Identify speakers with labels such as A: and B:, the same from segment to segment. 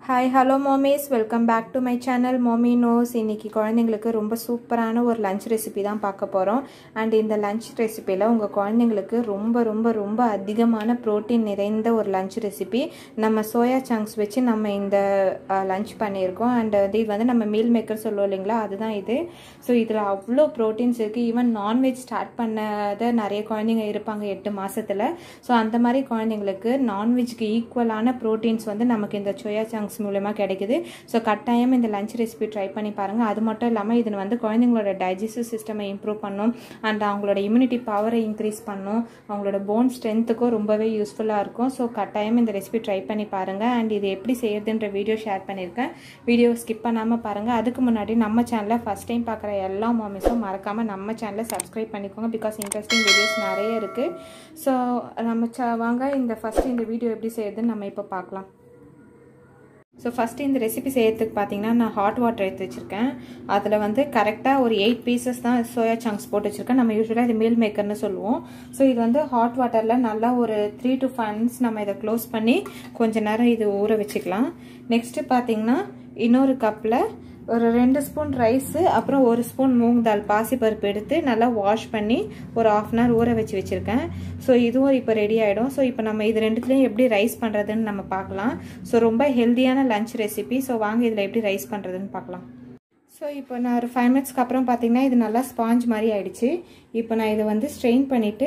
A: hi hello mommies welcome back to my channel mommy knows இன்னைக்கு குழந்தைங்களுக்கு ரொம்ப சூப்பரான ஒரு லஞ்ச் ரெசிபி தான் பார்க்க போகிறோம் அண்ட் இந்த லஞ்ச் ரெசிப்பியில் உங்கள் குழந்தைங்களுக்கு ரொம்ப ரொம்ப ரொம்ப அதிகமான ப்ரோட்டீன் நிறைந்த ஒரு லஞ்ச் ரெசிபி நம்ம சோயா சங்க்ஸ் வச்சு நம்ம இந்த லஞ்ச் பண்ணியிருக்கோம் அண்ட் வந்து இது வந்து நம்ம மீல் மேக்கர் சொல்லுவோம் இல்லைங்களா அதுதான் இது ஸோ இதில் அவ்வளோ ப்ரோட்டீன்ஸ் இருக்குது ஈவன் நான்வெஜ் ஸ்டார்ட் பண்ணாத நிறைய குழந்தைங்க இருப்பாங்க எட்டு மாதத்தில் ஸோ அந்த மாதிரி குழந்தைங்களுக்கு நான்வெஜ்க்கு ஈக்குவலான ப்ரோட்டீன்ஸ் வந்து நமக்கு இந்த சோயா சங்க்ஸ் மூலமா கிடைக்குது ஸோ கட்டாயம் இந்த லஞ்ச் ரெசிபி ட்ரை பண்ணி பாருங்கள் அது மட்டும் இல்லாமல் இது வந்து குழந்தைங்களோட டைஜஸ்டிவ் சிஸ்டமை இம்ப்ரூவ் பண்ணும் அண்ட் அவங்களோட இம்யூனிட்டி பவரை இன்க்ரீஸ் பண்ணும் அவங்களோட போன் ஸ்ட்ரென்த்துக்கும் ரொம்பவே யூஸ்ஃபுல்லாக இருக்கும் ஸோ கட்டாயம் இந்த ரெசிபி ட்ரை பண்ணி பாருங்கள் அண்ட் இது எப்படி செய்யறதுன்ற வீடியோ ஷேர் பண்ணியிருக்கேன் வீடியோ ஸ்கிப் பண்ணாமல் பாருங்கள் அதுக்கு முன்னாடி நம்ம சேனலை ஃபஸ்ட் டைம் பார்க்குற எல்லா மாமிஸும் மறக்காமல் நம்ம சேனலை சப்ஸ்கிரைப் பண்ணிக்கோங்க பிகாஸ் இன்ட்ரெஸ்டிங் வீடியோஸ் நிறைய இருக்குது ஸோ நம்ம ச வாங்க இந்த ஃபஸ்ட்டு இந்த வீடியோ எப்படி செய்யறதுன்னு நம்ம இப்போ பார்க்கலாம் ஸோ ஃபஸ்ட்டு இந்த ரெசிபி செய்யறதுக்கு பார்த்தீங்கன்னா நான் ஹாட் வாட்டர் எடுத்து வச்சுருக்கேன் அதில் வந்து கரெக்டாக ஒரு எயிட் பீசஸ் தான் சோயா சங்க்ஸ் போட்டு வச்சுருக்கேன் நம்ம யூஸ்வலாக இது மீல் மேக்கர்னு சொல்லுவோம் ஸோ இது வந்து ஹாட் வாட்டரில் நல்லா ஒரு த்ரீ டு ஃபைவ் மினிட்ஸ் நம்ம இதை க்ளோஸ் பண்ணி கொஞ்ச நேரம் இது ஊற வச்சுக்கலாம் நெக்ஸ்ட்டு பார்த்தீங்கன்னா இன்னொரு கப்பில் ஒரு ரெண்டு ஸ்பூன் ரைஸு அப்புறம் ஒரு ஸ்பூன் மூங் தால் பாசிப்பருப்பு எடுத்து நல்லா வாஷ் பண்ணி ஒரு ஆஃப் அன் ஹவர் ஊற வச்சு வச்சுருக்கேன் ஸோ இதுவும் இப்போ ரெடி ஆகிடும் ஸோ இப்போ நம்ம இது ரெண்டுத்துலேயும் எப்படி ரைஸ் பண்ணுறதுன்னு நம்ம பார்க்கலாம் ஸோ ரொம்ப ஹெல்த்தியான லஞ்ச் ரெசிபி ஸோ வாங்க இதில் எப்படி ரைஸ் பண்ணுறதுன்னு பார்க்கலாம் ஸோ இப்போ நான் ஒரு ஃபைவ் மினிட்ஸ்க்கு அப்புறம் பார்த்தீங்கன்னா இது நல்லா ஸ்பாஞ்ச் மாதிரி ஆயிடுச்சு இப்போ நான் இதை வந்து ஸ்ட்ரெயின் பண்ணிவிட்டு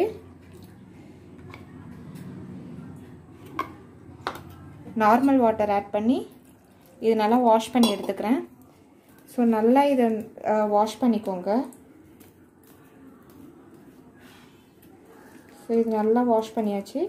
A: நார்மல் வாட்டர் ஆட் பண்ணி இது நல்லா வாஷ் பண்ணி எடுத்துக்கிறேன் ஸோ நல்லா இதை வாஷ் பண்ணிக்கோங்க ஸோ இது நல்லா வாஷ் பண்ணியாச்சு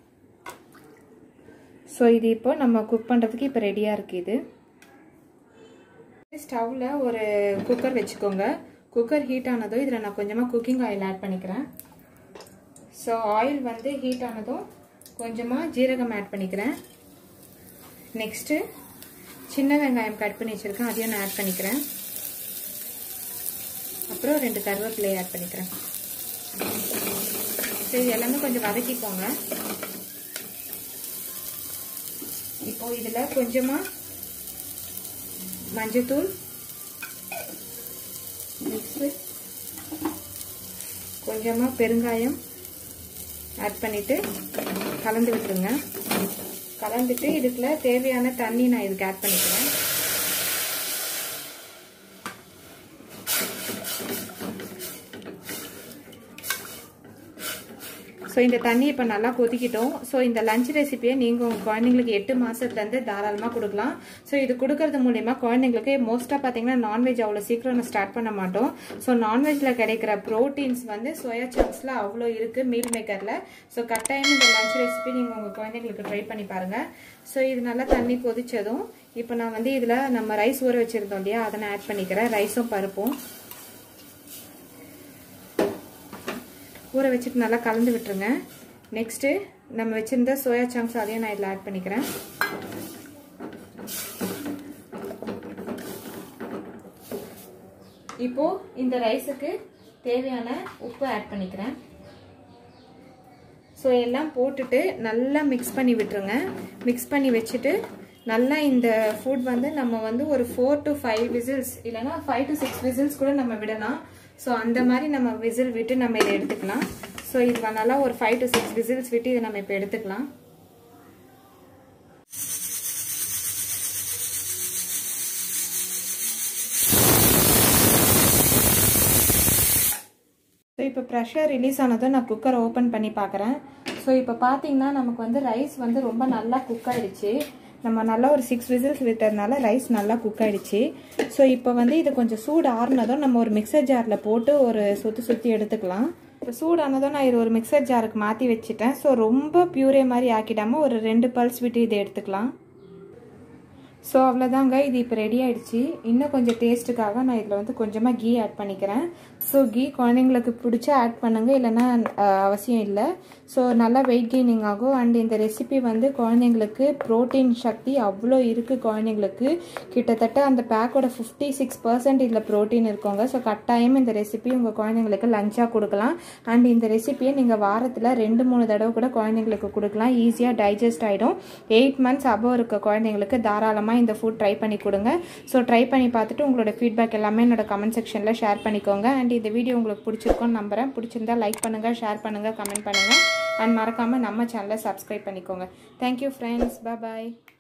A: ஸோ இது இப்போ நம்ம குக் பண்ணுறதுக்கு இப்போ ரெடியாக இருக்குது இது ஸ்டவ்வில் ஒரு குக்கர் வச்சுக்கோங்க குக்கர் ஹீட் ஆனதும் இதில் நான் கொஞ்சமாக குக்கிங் ஆயில் ஆட் பண்ணிக்கிறேன் ஸோ ஆயில் வந்து ஹீட் ஆனதும் கொஞ்சமாக ஜீரகம் ஆட் பண்ணிக்கிறேன் நெக்ஸ்ட்டு சின்ன வெங்காயம் கட் பண்ணி வச்சுருக்கேன் அதையும் நான் ஆட் பண்ணிக்கிறேன் அப்புறம் ரெண்டு கருவேப்பிலையை ஆட் பண்ணிக்கிறேன் ஸோ இது எல்லாமே கொஞ்சம் வதக்கிக்கோங்க இப்போ இதில் கொஞ்சமாக மஞ்சத்தூள் நெக்ஸ்ட்டு கொஞ்சமாக பெருங்காயம் ஆட் பண்ணிவிட்டு கலந்து விட்டுருங்க கலந்துட்டு இதுக்குள்ள தேவையான தண்ணி நான் இதுக்கு ஆட் பண்ணிக்கிறேன் ஸோ இந்த தண்ணி இப்போ நல்லா கொதிக்கிட்டோம் ஸோ இந்த லஞ்ச் ரெசிபியை நீங்கள் உங்கள் குழந்தைங்களுக்கு எட்டு மாதத்துலேருந்து தாராளமாக கொடுக்கலாம் ஸோ இது கொடுக்கறது மூலயமா குழந்தைங்களுக்கு மோஸ்ட்டாக பார்த்தீங்கன்னா நான்வெஜ் அவ்வளோ சீக்கிரம் ஸ்டார்ட் பண்ண மாட்டோம் ஸோ நான்வெஜ்ல கிடைக்கிற ப்ரோட்டீன்ஸ் வந்து சோயா சங்க்ஸில் அவ்வளோ இருக்குது மீல் மேக்கரில் ஸோ கட்டாயம் இந்த லஞ்ச் ரெசிபி நீங்கள் உங்கள் குழந்தைங்களுக்கு ட்ரை பண்ணி பாருங்கள் ஸோ இது நல்லா தண்ணி கொதிச்சதும் இப்போ நான் வந்து இதில் நம்ம ரைஸ் ஊற வச்சுருந்தோம் இல்லையா அதை நான் ஆட் பண்ணிக்கிறேன் ரைஸும் பருப்பும் ஊற வச்சுட்டு நல்லா கலந்து விட்டுருங்க நெக்ஸ்ட்டு நம்ம வச்சுருந்த சோயா சங்க்ஸ் அதையும் நான் இதில் ஆட் பண்ணிக்கிறேன் இப்போது இந்த ரைஸுக்கு தேவையான உப்பு ஆட் பண்ணிக்கிறேன் ஸோ எல்லாம் போட்டுட்டு நல்லா மிக்ஸ் பண்ணி விட்டுருங்க மிக்ஸ் பண்ணி வச்சுட்டு நல்லா இந்த ஃபுட் வந்து நம்ம வந்து ஒரு ஃபோர் டு ஃபைவ் விசில்ஸ் இல்லைனா ஃபைவ் டு சிக்ஸ் விசில்ஸ் கூட நம்ம விடலாம் ஸோ அந்த மாதிரி நம்ம விசில் விட்டு நம்ம இதை எடுத்துக்கலாம் ஸோ இது நல்லா ஒரு ஃபைவ் டு சிக்ஸ் விசில்ஸ் விட்டு இதை நம்ம இப்போ எடுத்துக்கலாம் ஸோ இப்போ ப்ரெஷர் ரிலீஸ் ஆனதும் நான் குக்கரை ஓப்பன் பண்ணி பார்க்குறேன் ஸோ இப்போ பார்த்தீங்கன்னா நமக்கு வந்து ரைஸ் வந்து ரொம்ப நல்லா குக் ஆகிடுச்சு நம்ம நல்லா ஒரு சிக்ஸ் விசில்ஸ் விட்டதுனால ரைஸ் நல்லா குக் ஆகிடுச்சு ஸோ இப்போ வந்து இது கொஞ்சம் சூடு ஆறுனதும் நம்ம ஒரு மிக்சர் ஜாரில் போட்டு ஒரு சுற்றி சுற்றி எடுத்துக்கலாம் இப்போ சூடானதும் நான் இது ஒரு மிக்சர் ஜாருக்கு மாற்றி வச்சுட்டேன் ஸோ ரொம்ப பியூரே மாதிரி ஆக்கிடாமல் ஒரு ரெண்டு பல்ஸ் விட்டு இதை எடுத்துக்கலாம் ஸோ அவ்வளோதாங்க இது இப்போ ரெடி ஆகிடுச்சு இன்னும் கொஞ்சம் டேஸ்ட்டுக்காக நான் இதில் வந்து கொஞ்சமாக கீ ஆட் பண்ணிக்கிறேன் ஸோ கீ குழந்தைங்களுக்கு பிடிச்சா ஆட் பண்ணுங்கள் இல்லைன்னா அஹ், அவசியம் இல்லை ஸோ நல்லா வெயிட் கெய்னிங் ஆகும் அண்ட் இந்த ரெசிபி வந்து குழந்தைங்களுக்கு ப்ரோட்டீன் சக்தி அவ்வளோ இருக்குது குழந்தைங்களுக்கு கிட்டத்தட்ட அந்த பேக்கோட ஃபிஃப்டி சிக்ஸ் பர்சன்ட் இதில் ப்ரோட்டீன் இருக்குங்க ஸோ கட்டாயம் இந்த ரெசிபி உங்கள் குழந்தைங்களுக்கு லஞ்சாக கொடுக்கலாம் அண்ட் இந்த ரெசிபியை நீங்கள் வாரத்தில் ரெண்டு மூணு தடவை கூட குழந்தைங்களுக்கு கொடுக்கலாம் ஈஸியாக டைஜஸ்ட் ஆகிடும் எயிட் மந்த்ஸ் அபவ் இருக்க குழந்தைங்களுக்கு தாராளமாக இந்த ஃபுட் ட்ரை பண்ணி கொடுங்க ஸோ ட்ரை பண்ணி பார்த்துட்டு உங்களோட ஃபீட்பேக் எல்லாமே என்னோட கமெண்ட் செக்ஷனில் ஷேர் பண்ணிக்கோங்க அண்ட் இந்த வீடியோ உங்களுக்கு பிடிச்சிருக்கும்னு நம்புறேன் பிடிச்சிருந்தா லைக் பண்ணுங்கள் ஷேர் பண்ணுங்கள் கமெண்ட் பண்ணுங்கள் அண்ட் மறக்காமல் நம்ம சேனலை சப்ஸ்கிரைப் பண்ணிக்கோங்க தேங்க்யூ ஃப்ரெண்ட்ஸ் பாய்